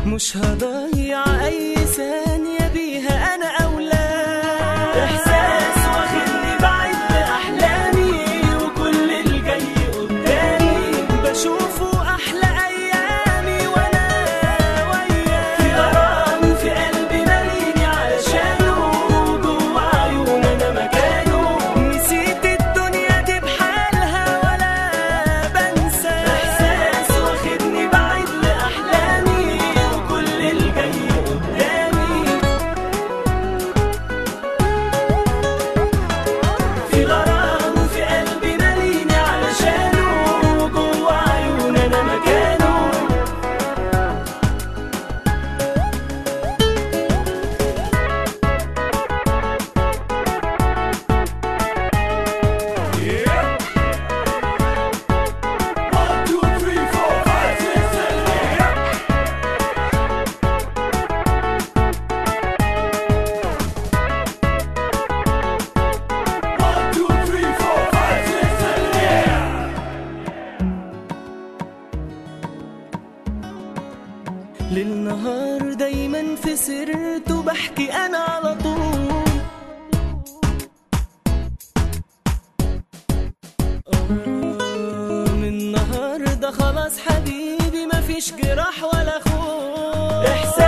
مش هضيع اي ثانية بيها انا اولى احساس واخدني بعيد لاحلامي وكل الجاي قدامي بشوفه احلى ايامي وانا وياه في غرام في قلبي ماليني علشانه جوا عيون انا مكانه نسيت الدنيا دي بحالها ولا بنسى احساس واخدني بعيد لاحلامي وكل الجاي قدامي في غرام في قلبي ماليني علشانه جوا عيون انا مكانه للنهار دايما في سرته بحكي انا على طول آه، من النهارده خلاص حبيبي مفيش جراح ولا خوف احساس